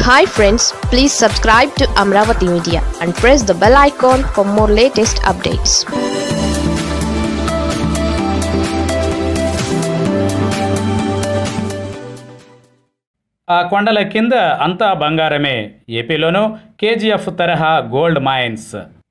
hi friends please subscribe to Amaravati media and press the bell icon for more latest updates ఆ కొండల కింద అంతా బంగారమే ఏపీలోనూ కేజీఎఫ్ తరహా గోల్డ్ మైన్స్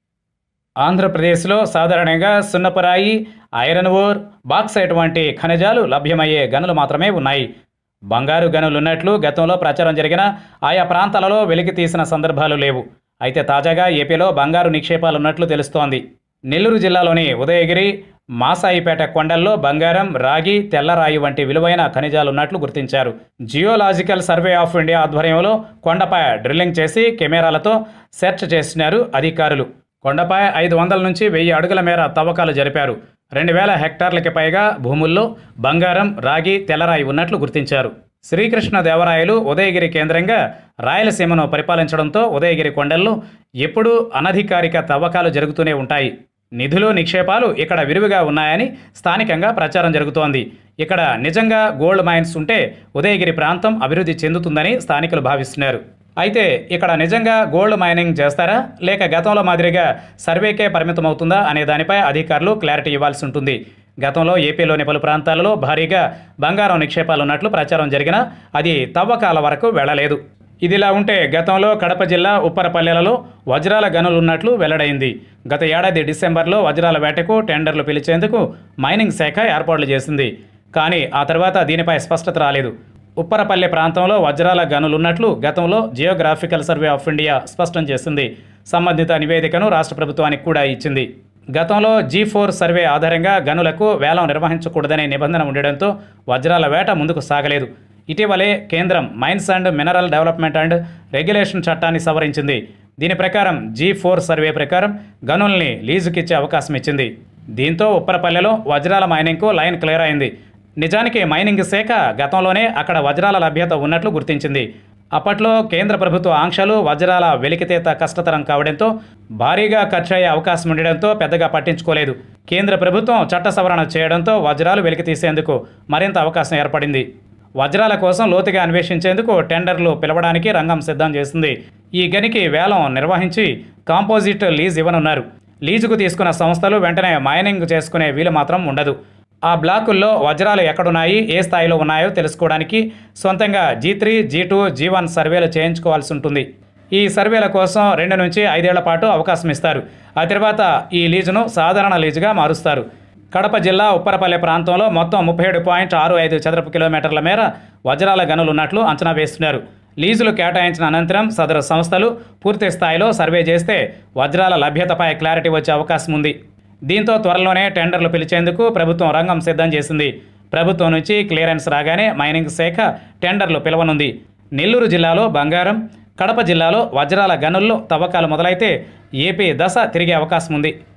ఆంధ్రప్రదేశ్లో సాధారణంగా సున్నపరాయి ఐరన్ ఓర్ బాక్సైట్ వంటి ఖనిజాలు లభ్యమయ్యే గనులు మాత్రమే ఉన్నాయి బంగారు గనులు ఉన్నట్లు గతంలో ప్రచారం జరిగిన ఆయా ప్రాంతాలలో వెలికి తీసిన సందర్భాలు లేవు అయితే తాజాగా ఏపీలో బంగారు నిక్షేపాలు ఉన్నట్లు తెలుస్తోంది నెల్లూరు జిల్లాలోని ఉదయగిరి మాసాయిపేట కొండల్లో బంగారం రాగి తెల్లరాయి వంటి విలువైన ఖనిజాలు ఉన్నట్లు గుర్తించారు జియోలాజికల్ సర్వే ఆఫ్ ఇండియా ఆధ్వర్యంలో కొండపై డ్రిల్లింగ్ చేసి కెమెరాలతో సెర్చ్ చేసినారు అధికారులు కొండపై ఐదు వందల నుంచి వెయ్యి అడుగుల మేర తవ్వకాలు జరిపారు రెండు వేల హెక్టార్లకి పైగా భూముల్లో బంగారం రాగి తెల్లరాయి ఉన్నట్లు గుర్తించారు శ్రీకృష్ణ దేవరాయలు ఉదయగిరి కేంద్రంగా రాయలసీమను పరిపాలించడంతో ఉదయగిరి కొండల్లో ఎప్పుడూ అనధికారిక తవ్వకాలు జరుగుతూనే ఉంటాయి నిధులు నిక్షేపాలు ఇక్కడ విరివిగా ఉన్నాయని స్థానికంగా ప్రచారం జరుగుతోంది ఇక్కడ నిజంగా గోల్డ్ మైన్స్ ఉంటే ఉదయగిరి ప్రాంతం అభివృద్ధి చెందుతుందని స్థానికులు భావిస్తున్నారు అయితే ఇక్కడ నిజంగా గోల్డ్ మైనింగ్ చేస్తారా లేక గతంలో మాదిరిగా సర్వేకే పరిమితమవుతుందా అనే దానిపై అధికారులు క్లారిటీ ఇవ్వాల్సి ఉంటుంది గతంలో ఏపీలోని పలు ప్రాంతాలలో భారీగా బంగారం నిక్షేపాలు ఉన్నట్లు ప్రచారం జరిగినా అది తవ్వకాల వరకు వెళ్లలేదు ఇదిలా ఉంటే గతంలో కడప జిల్లా ఉప్పరపల్లెలలో వజ్రాల గనులు ఉన్నట్లు వెల్లడైంది గత ఏడాది డిసెంబర్లో వజ్రాల వేటకు టెండర్లు పిలిచేందుకు మైనింగ్ శాఖ ఏర్పాట్లు చేసింది కానీ ఆ తర్వాత దీనిపై స్పష్టత రాలేదు ఉప్పరపల్లె ప్రాంతంలో వజ్రాల గనులున్నట్లు గతంలో జియోగ్రాఫికల్ సర్వే ఆఫ్ ఇండియా స్పష్టం చేసింది సంబంధిత నివేదికను రాష్ట్ర ప్రభుత్వానికి కూడా ఇచ్చింది గతంలో జీ ఫోర్ సర్వే ఆధారంగా గనులకు వేలం నిర్వహించకూడదనే నిబంధన ఉండడంతో వజ్రాల వేట ముందుకు సాగలేదు ఇటీవలే కేంద్రం mines and mineral development and regulation చట్టాన్ని సవరించింది దీని ప్రకారం జీ ఫోర్ సర్వే ప్రకారం గనుల్ని లీజుకిచ్చే అవకాశం ఇచ్చింది దీంతో ఉప్పరపల్లెలో వజ్రాల మైనింగ్కు లైన్ క్లియర్ అయింది నిజానికి మైనింగ్ శాఖ గతంలోనే అక్కడ వజ్రాల లభ్యత ఉన్నట్లు గుర్తించింది అప్పట్లో కేంద్ర ప్రభుత్వ ఆంక్షలు వజ్రాల వెలికితేత కష్టతరం కావడంతో భారీగా ఖర్చయ్యే అవకాశం ఉండడంతో పెద్దగా పట్టించుకోలేదు కేంద్ర ప్రభుత్వం చట్ట సవరణ చేయడంతో వజ్రాలు వెలికి తీసేందుకు మరింత అవకాశం ఏర్పడింది వజ్రాల కోసం లోతుగా అన్వేషించేందుకు టెండర్లు పిలవడానికి రంగం సిద్ధం చేసింది ఈ గనికి వేలం నిర్వహించి కాంపోజిట్ లీజ్ ఇవ్వనున్నారు లీజుకు తీసుకున్న సంస్థలు వెంటనే మైనింగ్ చేసుకునే వీలు మాత్రం ఉండదు ఆ బ్లాకుల్లో వజ్రాలు ఎక్కడున్నాయి ఏ స్థాయిలో ఉన్నాయో తెలుసుకోవడానికి సొంతంగా G three G two G one సర్వేలు చేయించుకోవాల్సి ఉంటుంది ఈ సర్వేల కోసం రెండు నుంచి ఐదేళ్ల పాటు అవకాశం ఇస్తారు ఆ తర్వాత ఈ లీజును సాధారణ లీజుగా మారుస్తారు కడప జిల్లా ఉప్పరపల్లె ప్రాంతంలో మొత్తం ముప్పై ఏడు పాయింట్ ఆరు ఐదు చదరపు కిలోమీటర్ల మేర వజ్రాల గనులు ఉన్నట్లు అంచనా వేస్తున్నారు లీజులు కేటాయించిన అనంతరం సదరు సంస్థలు పూర్తి స్థాయిలో సర్వే చేస్తే వజ్రాల లభ్యతపై క్లారిటీ వచ్చే అవకాశం ఉంది దీంతో త్వరలోనే టెండర్లు పిలిచేందుకు ప్రభుత్వం రంగం సిద్ధం చేసింది ప్రభుత్వం నుంచి క్లియరెన్స్ రాగానే మైనింగ్ శాఖ టెండర్లు పిలవనుంది నెల్లూరు జిల్లాలో బంగారం కడప జిల్లాలో వజ్రాల గనుల్లో తవ్వకాలు మొదలైతే ఏపీ దశ తిరిగే అవకాశం ఉంది